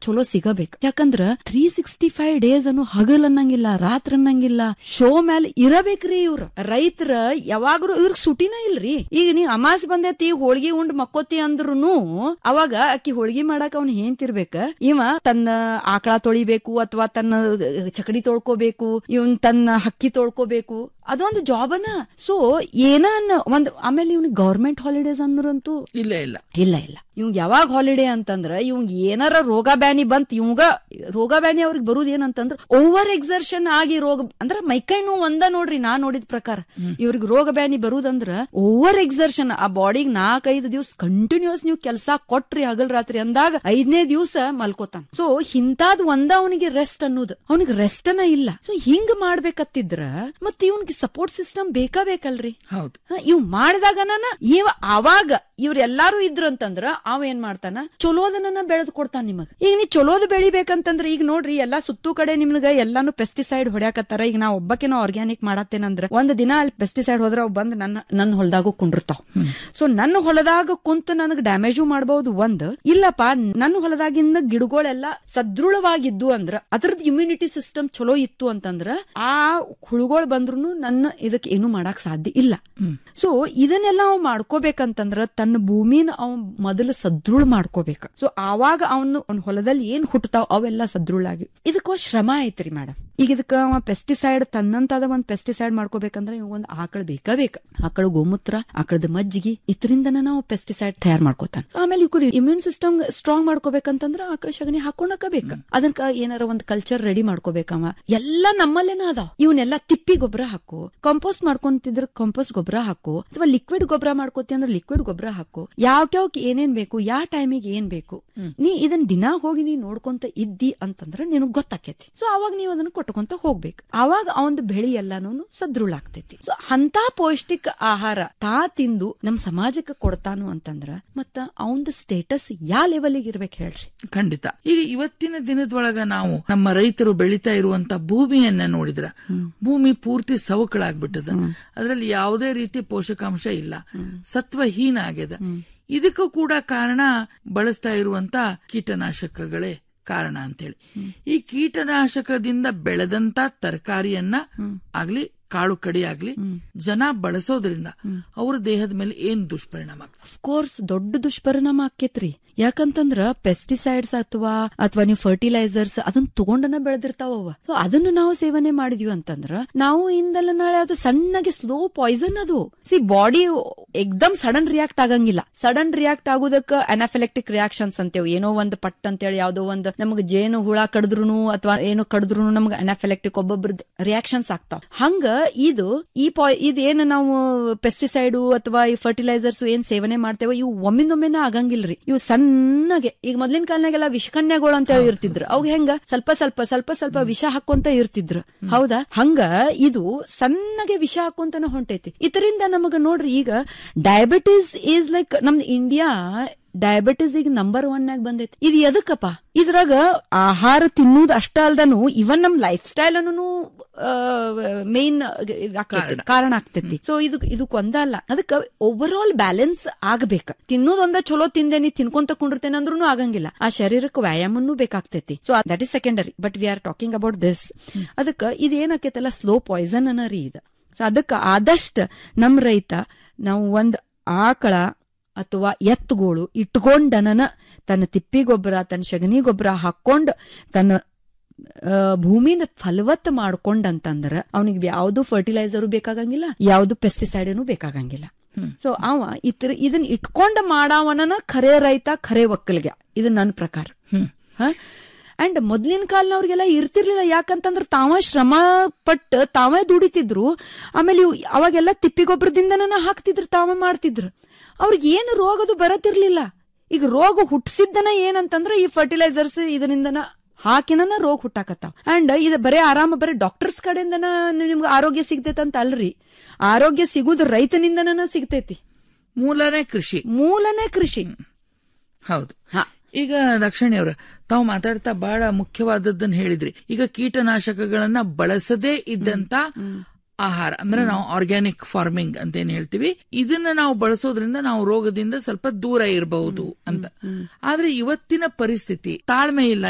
ಚಲೋ ಸಿಗಬೇಕು ಯಾಕಂದ್ರ ತ್ರೀ ಸಿಕ್ಸ್ಟಿ ಫೈವ್ ಡೇಸ್ ಅನ್ನು ಹಗಲ್ ಅನ್ನಂಗಿಲ್ಲ ರಾತ್ರಿ ಅನ್ನಂಗಿಲ್ಲ ಶೋ ಮ್ಯಾಲ ಇರಬೇಕ್ರಿ ಇವ್ರ ರೈತರ ಯಾವಾಗ್ಲೂ ಇವ್ರಿಗೆ ಸುಟಿನ ಇಲ್ರಿ ಈಗ ನೀ ಅಮಾಸ್ ಬಂದೈತಿ ಹೋಳ್ಗಿ ಉಂಡ್ ಮಕ್ಕೋತಿ ಅಂದ್ರುನು ಅವಾಗ ಅಕ್ಕಿ ಹೋಳ್ಗಿ ಮಾಡಾಕ ಅವ್ನ ಏನ್ತಿರ್ಬೇಕ ಇವ ತನ್ನ ಆಕಳ ತೊಳಿಬೇಕು ಅಥವಾ ತನ್ನ ಚಕಡಿ ತೊಳ್ಕೋಬೇಕು ಇವನ್ ತನ್ನ ಹಕ್ಕಿ ತೊಳ್ಕೋಬೇಕು ಅದೊಂದು ಜಾಬನ ಸೊ ಏನ ಅನ್ನ ಒಂದ್ ಆಮೇಲೆ ಇವ್ನಿಗೆ ಗವರ್ಮೆಂಟ್ ಹಾಲಿಡೇಸ್ ಅಂದ್ರಂತೂ ಇಲ್ಲ ಇಲ್ಲ ಇಲ್ಲ ಇಲ್ಲ ಇವಂಗ್ ಯಾವಾಗ ಹಾಲಿಡೇ ಅಂತಂದ್ರ ಇವಂಗ್ ಏನಾರ ರೋಗ ಬ್ಯಾನಿ ಬಂತ್ ಇವಂಗ ರೋಗ ಬ್ಯಾನಿ ಅವ್ರಿಗೆ ಬರುದ್ ಏನಂತಂದ್ರ ಓವರ್ ಎಕ್ಸರ್ಷನ್ ಆಗಿ ರೋಗ ಅಂದ್ರ ಮೈಕೈ ನೋವು ಒಂದ ನೋಡ್ರಿ ನಾ ನೋಡಿದ ಪ್ರಕಾರ ಇವ್ರಿಗೆ ರೋಗ ಬ್ಯಾನಿ ಬರುದಂದ್ರ ಓವರ್ ಎಕ್ಸರ್ಷನ್ ಆ ಬಾಡಿಗ್ ನಾಲ್ಕೈದು ದಿವ್ಸ ಕಂಟಿನ್ಯೂಸ್ ನೀವು ಕೆಲಸ ಕೊಟ್ರಿ ಹಗಲ್ ರಾತ್ರಿ ಅಂದಾಗ ಐದನೇ ದಿವ್ಸ ಮಲ್ಕೋತಾನ ಸೊ ಇಂತಾದ್ ಒಂದ ಅವನಿಗೆ ರೆಸ್ಟ್ ಅನ್ನೋದು ಅವನಿಗೆ ರೆಸ್ಟನ ಇಲ್ಲ ಸೊ ಹಿಂಗ್ ಮಾಡ್ಬೇಕತ್ತಿದ್ರ ಮತ್ ಇವನ್ಗೆ ಸಪೋರ್ಟ್ ಸಿಸ್ಟಮ್ ಬೇಕಾ ಬೇಕಲ್ರಿ ಹೌದು ಹ, ಇವ್ ಮಾಡಿದಾಗ ಇವ ಅವಾಗ ಇವ್ರ ಎಲ್ಲಾರು ಇದ್ರು ಅಂತಂದ್ರ ಅವ ಏನ್ ಮಾಡ್ತಾನ ಚಲೋದನ್ನ ಬೆಳೆದ್ ಕೊಡ್ತಾನ ನಿಮಗ ಈಗ ನೀ ಚಲೋದ್ ಬೆಳಿಬೇಕಂತಂದ್ರ ಈಗ ನೋಡ್ರಿ ಎಲ್ಲಾ ಸುತ್ತು ಕಡೆ ನಿಮ್ಗ ಎಲ್ಲಾನು ಪೆಸ್ಟಿಸೈಡ್ ಹೊಡ್ಯಾಕತ್ತಾರ ಈಗ ನಾ ಒಬ್ಬಕಿನ ಆರ್ಗ್ಯಾನಿಕ್ ಮಾಡತ್ತೇನಂದ್ರ ಒಂದ್ ದಿನ ಅಲ್ಲಿ ಪೆಸ್ಟಿಸೈಡ್ ಹೋದ್ರ ಅವ್ ಬಂದ್ ನನ್ನ ನನ್ನ ಹೊಲದಾಗೂ ಕುಂಡಿರ್ತಾವ ಸೊ ನನ್ನ ಹೊಲದಾಗ ಕುಂತ ನನಗ್ ಡ್ಯಾಮೇಜು ಮಾಡಬಹುದು ಒಂದ್ ಇಲ್ಲಪ್ಪ ನನ್ನ ಹೊಲದಾಗಿಂದ ಗಿಡಗಳೆಲ್ಲ ಸದೃಢವಾಗಿದ್ದು ಅಂದ್ರ ಅದ್ರದ್ ಇಮ್ಯುನಿಟಿ ಸಿಸ್ಟಮ್ ಚಲೋ ಇತ್ತು ಅಂತಂದ್ರ ಆ ಹುಳುಗಳು ಬಂದ್ರು ನನ್ನ ಇದಕ್ಕೆ ಏನು ಮಾಡಕ್ ಸಾಧ್ಯ ಇಲ್ಲ ಸೊ ಇದನ್ನೆಲ್ಲ ಅವ್ ಮಾಡ್ಕೋಬೇಕಂತಂದ್ರ ತನ್ನ ಭೂಮಿನ ಅವ್ ಮೊದಲು ಸದೃಢ ಮಾಡ್ಕೋಬೇಕ ಸೊ ಆವಾಗ ಅವನು ಅವ್ನ ಹೊಲದಲ್ಲಿ ಏನ್ ಹುಟ್ಟತಾವ್ ಅವೆಲ್ಲ ಸದೃಢ ಆಗಿ ಇದಕ್ಕ ಶ್ರಮ ಐತ್ರಿ ಮೇಡಮ್ ಈಗ ಇದಕ್ಕ ಅವ ಪೆಸ್ಟಿಸೈಡ್ ತನ್ನಂತಾದ ಒಂದ್ ಪೆಸ್ಟಿಸೈಡ್ ಮಾಡ್ಕೋಬೇಕಂದ್ರ ಇವ್ ಒಂದ್ ಆಕಳ ಬೇಕಾ ಬೇಕ ಆಕಳ ಗೋಮೂತ್ರ ಆಕಳದ ಮಜ್ಜಿಗೆ ಇದರಿಂದನ ನಾವು ಪೆಸ್ಟಿಸೈಡ್ ತಯಾರು ಮಾಡ್ಕೋತಾನ So ಆಮೇಲೆ ಇವ್ರು ಇಮ್ಯೂನ್ ಸಿಸ್ಟಮ್ ಸ್ಟ್ರಾಂಗ್ ಮಾಡ್ಕೋಬೇಕಂತಂದ್ರ ಆಕಳ ಸಗಣಿ ಹಾಕೊಂಡಕ ಬೇಕ ಅದಕ್ಕ ಏನಾರ ಒಂದ್ ಕಲ್ಚರ್ ರೆಡಿ ಮಾಡ್ಕೋಬೇಕವ ಎಲ್ಲ ನಮ್ಮಲ್ಲೇನ ಅದಾವ ಇವನ್ನೆಲ್ಲ ತಿಪ್ಪಿ ಗೊಬ್ಬರ ಹಾಕು ಕಂಪೋಸ್ಟ್ ಮಾಡ್ಕೊಂತಿದ್ರ ಕಂಪೋಸ್ಟ್ ಗೊಬ್ಬರ ಹಾಕು ಅಥವಾ ಲಿಕ್ವಿಡ್ ಗೊಬ್ಬರ ಮಾಡ್ಕೋತಿ ಅಂದ್ರೆ ಲಿಕ್ವಿಡ್ ಗೊಬ್ಬರ ಹಾಕು ಯಾವ್ಯಾವ್ಕ್ ಏನೇನ್ ಬೇಕು ಯಾವ ಟೈಮಿಗೆ ಏನ್ ಬೇಕು ನೀ ಇದನ್ ದಿನಾ ಹೋಗಿ ನೀ ನೋಡ್ಕೊಂತ ಇದ್ದಿ ಅಂತಂದ್ರ ನಿನಗ್ ಗೊತ್ತಾಕೇತಿ ಸೊ ಅವಾಗ ನೀವು ಅದನ್ನ ಕೊಟ್ಕೊಂತ ಹೋಗ್ಬೇಕು ಅವಾಗ ಅವಂದ್ ಬೆಳಿ ಎಲ್ಲಾನು ಸದೃಢ ಆಗ್ತೈತಿ ಸೊ ಅಂತ ಪೌಷ್ಟಿಕ ಆಹಾರ ತಾ ತಿಂದು ನಮ್ ಸಮಾಜಕ್ಕೆ ಕೊಡ್ತಾನು ಅಂತಂದ್ರ ಮತ್ತ ಅವಂದ್ ಸ್ಟೇಟಸ್ ಯಾ ಲೆವೆಲ್ಗೆ ಇರ್ಬೇಕು ಹೇಳ್ರಿ ಖಂಡಿತ ಈಗ ಇವತ್ತಿನ ದಿನದೊಳಗ ನಾವು ನಮ್ಮ ರೈತರು ಬೆಳಿತಾ ಇರುವಂತ ಭೂಮಿಯನ್ನ ನೋಡಿದ್ರ ಭೂಮಿ ಪೂರ್ತಿ ಸವಕಳಾಗ್ಬಿಟ್ಟದ ಅದರಲ್ಲಿ ಯಾವುದೇ ರೀತಿ ಪೋಷಕಾಂಶ ಇಲ್ಲ ಸತ್ವಹೀನ ಆಗ್ಯದ ಇದಕ್ಕೂ ಕೂಡ ಕಾರಣ ಬಳಸ್ತಾ ಇರುವಂತ ಕೀಟನಾಶಕಗಳೇ ಕಾರಣ ಅಂತೇಳಿ ಈ ಕೀಟನಾಶಕದಿಂದ ಬೆಳೆದಂತ ತರಕಾರಿಯನ್ನ ಆಗ್ಲಿ ಕಾಳು ಕಡಿ ಆಗ್ಲಿ ಜನ ಬಳಸೋದ್ರಿಂದ ಅವ್ರ ದೇಹದ ಮೇಲೆ ಏನ್ ದುಷ್ಪರಿಣಾಮ ಆಗ್ತದೆ ಕೋರ್ಸ್ ದೊಡ್ಡ ದುಷ್ಪರಿಣಾಮ ಆಕೇತ್ರಿ ಯಾಕಂತಂದ್ರ ಪೆಸ್ಟಿಸೈಡ್ಸ್ ಅಥವಾ ಅಥವಾ ನೀವು ಫರ್ಟಿಲೈಸರ್ಸ್ ಅದನ್ನ ತಗೊಂಡನ ಬೆಳೆದಿರ್ತಾವ ಅವ ಸೊ ಅದನ್ನ ನಾವು ಸೇವನೆ ಮಾಡಿದ್ವಿ ಅಂತಂದ್ರ ನಾವು ಇಂದಲ್ಲ ನಾಳೆ ಅದು ಸಣ್ಣಗೆ ಸ್ಲೋ ಪಾಯ್ಸನ್ ಅದು ಸಿ ಬಾಡಿ ಎಕ್ದಮ್ ಸಡನ್ ರಿಯಾಕ್ಟ್ ಆಗಂಗಿಲ್ಲ ಸಡನ್ ರಿಯಾಕ್ಟ್ ಆಗೋದಕ್ಕ ಅನಾಫಿಲೆಕ್ಟಿಕ್ ರಿಯಾಕ್ಷನ್ಸ್ ಅಂತೇವೆ ಏನೋ ಒಂದು ಪಟ್ ಅಂತೇಳಿ ಯಾವ್ದೋ ಒಂದು ನಮ್ಗೆ ಜೇನು ಹುಳ ಕಡಿದ್ರು ಅಥವಾ ಏನೋ ಕಡಿದ್ರು ನಮ್ಗೆ ಅನಾಫಿಲೆಕ್ಟಿಕ್ ಒಬ್ಬೊಬ್ರದ್ ರಿಯಾಕ್ಷನ್ಸ್ ಆಗ್ತಾವ ಹಂಗ ಇದು ಈ ಪಾಯ್ ಇದು ಏನು ನಾವು ಪೆಸ್ಟಿಸೈಡ್ ಅಥವಾ ಈ ಫರ್ಟಿಲೈಸರ್ಸ್ ಏನ್ ಸೇವನೆ ಮಾಡ್ತೇವೆ ಇವು ಒಮ್ಮಿಂದೊಮ್ಮೆನ ಆಗಂಗಿಲ್ರಿ ಇವು ಸಣ್ಣಗೆ ಈಗ ಮೊದ್ಲಿನ ಕಾಲನಾಗೆಲ್ಲ ವಿಷಕನ್ಯಾಗಳು ಅಂತ ಹೇಳಿ ಇರ್ತಿದ್ರು ಅವ್ ಹೆಂಗ ಸ್ವಲ್ಪ ಸ್ವಲ್ಪ ಸ್ವಲ್ಪ ಸ್ವಲ್ಪ ವಿಷ ಹಾಕೊಂತ ಇರ್ತಿದ್ರು ಹೌದಾ ಹಂಗ ಇದು ಸಣ್ಣಗೆ ವಿಷ ಹಾಕೊಂತನ ಹೊಂಟೈತಿ ಇದರಿಂದ ನಮಗ ನೋಡ್ರಿ ಈಗ ಡಯಾಬಿಟಿಸ್ ಈಸ್ ಲೈಕ್ ನಮ್ದು ಇಂಡಿಯಾ ಡಯಾಬಿಟಿಸ್ ಈಗ ನಂಬರ್ ಒನ್ ಆಗಿ ಬಂದೈತಿ ಇದು ಎದಕ್ಕಪ್ಪ ಇದ್ರಾಗ ಆಹಾರ ತಿನ್ನುವುದು ಅಷ್ಟ ಅಲ್ದನು ಇವನ್ ನಮ್ ಲೈಫ್ ಸ್ಟೈಲ್ ಅನ್ನು ಮೇನ್ ಕಾರಣ ಆಗ್ತೈತಿ ಸೊ ಇದು ಇದಕ್ ಒಂದ ಅಲ್ಲ ಅದಕ್ಕ ಓವರ್ ಆಲ್ ಬ್ಯಾಲೆನ್ಸ್ ಆಗ್ಬೇಕ ತಿನ್ನೋದ್ ಒಂದ ಚಲೋ ತಿಂದೆ ನೀ ತಿನ್ಕೊಂತ ಕುಂಡಿರ್ತೇನೆ ಅಂದ್ರೂ ಆಗಂಗಿಲ್ಲ ಆ ಶರೀರಕ್ಕೆ ವ್ಯಾಯಾಮನೂ ಬೇಕಾಗ್ತೈತಿ so that is secondary but we are talking about this ಅದಕ್ಕ ಇದು ಏನಾಕೈತಲ್ಲ ಸ್ಲೋ ಪಾಯ್ಸನ್ ಅನ್ನ ರೀ ಇದು ಸೊ ಅದಕ್ಕ ಆದಷ್ಟ ನಮ್ ರೈತ ನಾವು ಒಂದ್ ಆಕಳ ಅಥವಾ ಎತ್ತುಗೋಳು ಇಟ್ಕೊಂಡನನ ತನ್ನ ತಿಪ್ಪಿ ಗೊಬ್ಬರ ತನ್ನ ಸಗಣಿ ಗೊಬ್ಬರ ಹಾಕೊಂಡ್ ತನ್ನ ಆ, ಭೂಮಿನ ಫಲವತ್ ಮಾಡ್ಕೊಂಡಂತಂದ್ರ ಅವನಿಗೆ ಯಾವ್ದು ಫರ್ಟಿಲೈಸರು ಬೇಕಾಗಂಗಿಲ್ಲ ಯಾವ್ದು ಪೆಸ್ಟಿಸೈಡನು ಬೇಕಾಗಂಗಿಲ್ಲ ಸೊ ಅವ ಇತರ ಇದನ್ನ ಇಟ್ಕೊಂಡ ಮಾಡವನ ಖರೆ ರೈತ ಖರೆ ಒಕ್ಕಲಿಗೆ ಇದು ನನ್ನ ಪ್ರಕಾರ ಅಂಡ್ ಮೊದ್ಲಿನ ಕಾಲನವ್ರಿಗೆಲ್ಲ ಇರ್ತಿರ್ಲಿಲ್ಲ ಯಾಕಂತಂದ್ರ ತಾವ ಶ್ರಮ ಪಟ್ಟು ತಾವೇ ದುಡಿತಿದ್ರು ಆಮೇಲೆ ಇವ್ ಅವಾಗೆಲ್ಲ ತಿಪ್ಪಿ ಗೊಬ್ಬರದಿಂದನ ಹಾಕ್ತಿದ್ರು ತಾವೇ ಮಾಡ್ತಿದ್ರು ಅವ್ರಿಗೆ ಏನು ರೋಗದು ಬರತಿರ್ಲಿಲ್ಲ ಈಗ ರೋಗ ಹುಟ್ಟಿಸಿದ್ದನ ಏನಂತಂದ್ರ ಈ ಫರ್ಟಿಲೈಸರ್ಸ್ ಇದರಿಂದನ ಹಾಕಿನ ರೋಗ ಹುಟ್ಟಾಕತ್ತಾವ ಅಂಡ್ ಇದು ಬರೇ ಆರಾಮ ಬರೀ ಡಾಕ್ಟರ್ಸ್ ಕಡೆಯಿಂದನ ನಿಮ್ಗೆ ಆರೋಗ್ಯ ಸಿಗ್ತೈತೆ ಅಂತ ಅಲ್ರಿ ಆರೋಗ್ಯ ಸಿಗುದು ರೈತನಿಂದನ ಸಿಗ್ತೈತಿ ಮೂಲನೇ ಕೃಷಿ ಮೂಲನೇ ಕೃಷಿ ಹೌದು ಈಗ ದಕ್ಷಿಣಿ ಅವರ ತಾವು ಮಾತಾಡ್ತಾ ಬಹಳ ಮುಖ್ಯವಾದದ್ದನ್ನ ಹೇಳಿದ್ರಿ ಈಗ ಕೀಟನಾಶಕಗಳನ್ನ ಬಳಸದೇ ಇದ್ದಂತ ಆಹಾರ ಅಂದ್ರೆ ನಾವು ಆರ್ಗ್ಯಾನಿಕ್ ಫಾರ್ಮಿಂಗ್ ಅಂತ ಏನ್ ಹೇಳ್ತೀವಿ ಇದನ್ನ ನಾವು ಬಳಸೋದ್ರಿಂದ ನಾವು ರೋಗದಿಂದ ಸ್ವಲ್ಪ ದೂರ ಇರಬಹುದು ಅಂತ ಆದ್ರೆ ಇವತ್ತಿನ ಪರಿಸ್ಥಿತಿ ತಾಳ್ಮೆ ಇಲ್ಲ